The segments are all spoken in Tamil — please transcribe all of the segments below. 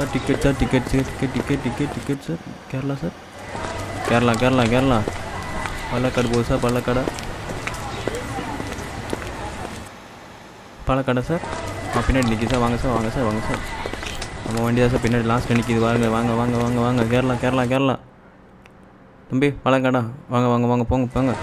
sir ticket sir ticket sir ticket ticket ticket ticket sir Kerala sir Kerala Kerala Kerala Palakkad போகுது சார் பள்ளக்காடா பாலக்காடா சார் ஆ பின்னாடி நிற்கிது சார் வாங்க சார் வாங்க சார் வாங்க சார் நம்ம வண்டி தான் சார் பின்னாடி லாஸ்ட்டில் நிற்கிது வாங்க வாங்க வாங்க வாங்க வாங்க கேரளா கேரளா கேரளா தம்பி பாலக்காடா வாங்க வாங்க வாங்க போங்க போங்க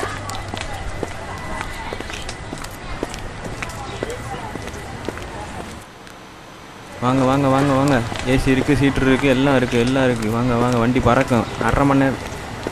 வாங்க வாங்க வாங்க வாங்க ஏசி இருக்குது சீட்ரு இருக்குது எல்லாம் இருக்குது எல்லாம் இருக்குது வாங்க வாங்க வண்டி பறக்கும் அரை மணி நேரம்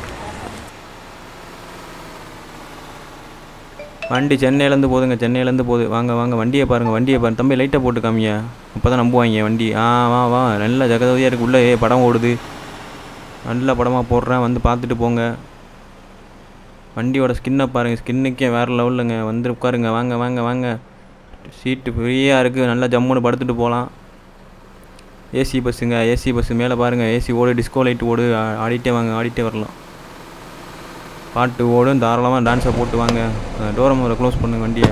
வண்டி சென்னையிலேருந்து போகுதுங்க சென்னையிலேருந்து போகுது வாங்க வாங்க வண்டியை பாருங்கள் வண்டியை பாருங்க தம்பி லைட்டை போட்டு காமியா அப்போ தான் நம்புவாங்க வண்டி ஆ வா வா நல்ல ஜகதவியாக இருக்குது உள்ளே ஏ படம் ஓடுது நல்ல படமாக போடுறேன் வந்து பார்த்துட்டு போங்க வண்டியோட ஸ்கின்னை பாருங்கள் ஸ்கின்னுக்கே வேறு லெவலுங்க வந்து உட்காருங்க வாங்க வாங்க வாங்க சீட்டு ஃப்ரீயாக இருக்குது நல்லா ஜம்முன்னு படுத்துட்டு போகலாம் ஏசி பஸ்ஸுங்க ஏசி பஸ்ஸு மேலே பாருங்கள் ஏசி ஓடு டிஸ்கோ லைட் ஓடு ஆ- ஆடிட்டே வாங்க ஆடிட்டே வரலாம் பாட்டு ஓடும் தாராளமாக டான்ஸை போட்டு வாங்க டோரை முதல்ல க்ளோஸ் பண்ணுங்க வண்டியை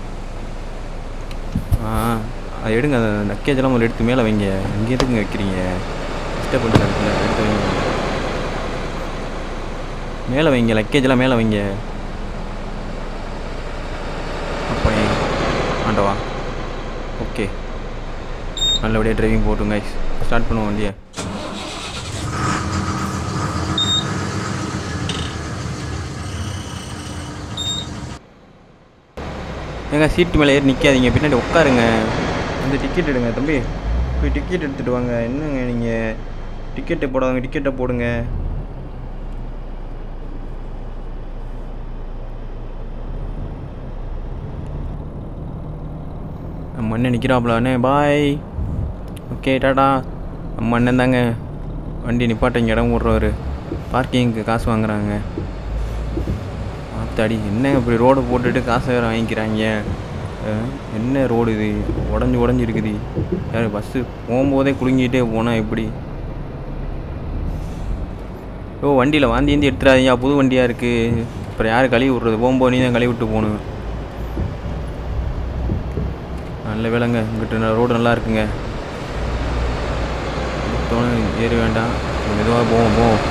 ஆ அது எடுங்க அந்த லக்கேஜ் எல்லாம் முதல்ல எடுத்து மேலே வைங்க இங்கே எதுக்குங்க வைக்கிறீங்க டிஸ்டர்ப் பண்ணுற இடத்துல எடுத்து வைங்க மேலே வைங்க லக்கேஜ் எல்லாம் மேலே வைங்க அப்போ ஆண்டவா ஓகே நல்லபடியாக டிரைவிங் போட்டுங்க ஸ்டார்ட் பண்ணுவோம் வண்டியை ஏங்க சீட்டு மேலே ஏறி நிற்காதீங்க பின்னாடி உட்காருங்க வந்து டிக்கெட் எடுங்க தம்பி போய் டிக்கெட் எடுத்துகிட்டு வாங்க என்னங்க நீங்கள் டிக்கெட்டை போடாதவங்க டிக்கெட்டை போடுங்க நம்ம அண்ணன் நிற்கிறாப்புல அண்ணே பாய் ஓகே டாடா நம்ம அண்ணன் தாங்க வண்டி நிப்பாட்ட இங்கே இடம் விட்றவர் பார்க்கிங்க்கு காசு வாங்குறாங்க ஆத்தாடி என்ன இப்படி ரோடு போட்டுட்டு காசை வேறு வாங்கிக்கிறாங்க அஹ், என்ன ரோடு இது உடஞ்சி உடஞ்சி இருக்குது யார் பஸ்ஸு போகும்போதே குலுங்கிட்டே போனால் எப்படி ஓ வண்டியில் வாந்தி ஏந்தி எடுத்துடாதீங்க புது வண்டியாக இருக்குது அப்புறம் யார் கழுவி விட்றது போகும்போது நீ தான் கழுவி விட்டு போகணும் நல்ல வேலைங்க இங்கிட்ட ரோடு நல்லா இருக்குங்க தோணு ஏறி வேண்டாம் மெதுவாக போவோம் போவோம்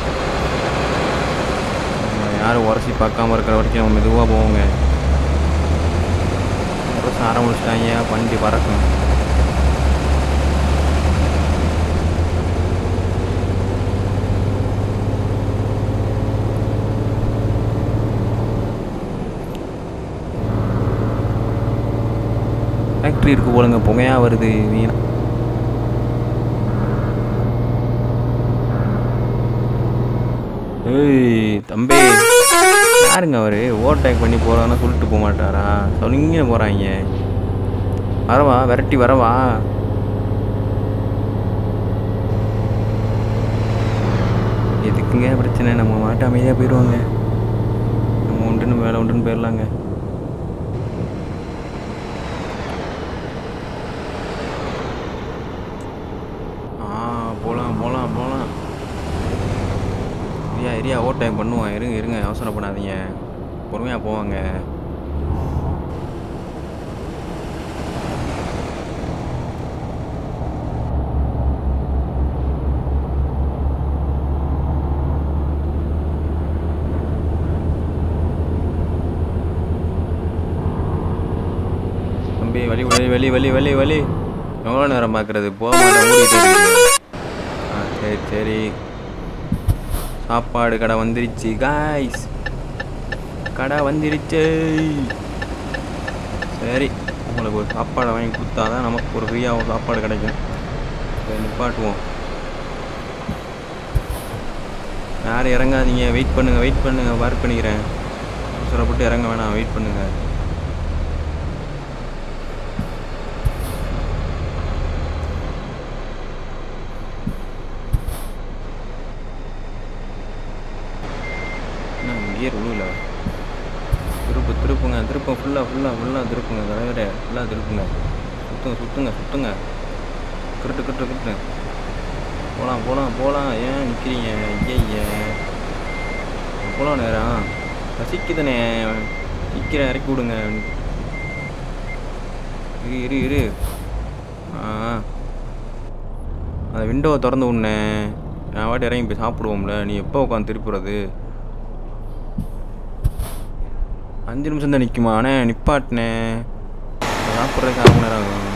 நம்ம யாரும் உரசி பார்க்காம இருக்கிற வரைக்கும் நம்ம மெதுவாக போவோங்க உரச ஆரம்பிச்சிட்டாங்க வண்டி பறக்கும் ஃபேக்ட்ரி இருக்கு போலங்க புகையா வருது வீணா ஏய் தம்பி யாருங்க அவரு ஓவர்டேக் பண்ணி போறான்னு சொல்லிட்டு போக மாட்டாரா சொல்லிங்க போறாங்க வரவா விரட்டி வரவா எதுக்குங்க பிரச்சனை நம்ம மாட்ட அமைதியாக போயிடுவாங்க நம்ம உண்டுன்னு வேலை உண்டுன்னு போயிடலாங்க ஆ போகலாம் போகலாம் போகலாம் ஏரியா ஏரியா ஓவர் டைம் பண்ணுவோம் இருங்க இருங்க அவசரப்படாதீங்க பொறுமையாக போவாங்க தம்பி வழி வழி வழி வழி வழி வழி எவ்வளோ நேரம் பார்க்குறது போக மாட்டேன் ஓடிட்டு இருக்குது ஆ சரி சரி சாப்பாடு கடை வந்துருச்சு காய்ஸ் கடை வந்துருச்சு சரி உங்களுக்கு ஒரு சாப்பாடை வாங்கி கொடுத்தா தான் நமக்கு ஒரு ஃப்ரீயாக ஒரு சாப்பாடு கிடைக்கும் சரி நிப்பாட்டுவோம் யாரும் இறங்காதீங்க வெயிட் பண்ணுங்க வெயிட் பண்ணுங்க பார்க் பண்ணிக்கிறேன் அவசரப்பட்டு இறங்க வேணாம் வெயிட் பண்ணுங்க என்ன கியர் உழுல திருப்பு திருப்புங்க திருப்பம் ஃபுல்லாக ஃபுல்லாக ஃபுல்லாக திருப்புங்க தலைவரே ஃபுல்லாக திருப்புங்க சுத்துங்க சுத்துங்க சுத்துங்க கிருட்டு கிருட்டு கிருட்டு போகலாம் போகலாம் போகலாம் ஏன் நிற்கிறீங்க ஐய போகலாம் நேரம் ரசிக்குதுண்ணே சீக்கிரம் இறக்கி விடுங்க இரு இரு இரு ஆ அந்த விண்டோவை திறந்து விட்னே நான் வாட்டி இறங்கி போய் சாப்பிடுவோம்ல நீ எப்போ உட்காந்து திருப்புறது அஞ்சு நிமிஷம் தான் நிற்குமா அண்ணே நிப்பாட்டினே சாப்பிட்றதுக்கு அரை மணி நேரம் ஆகும்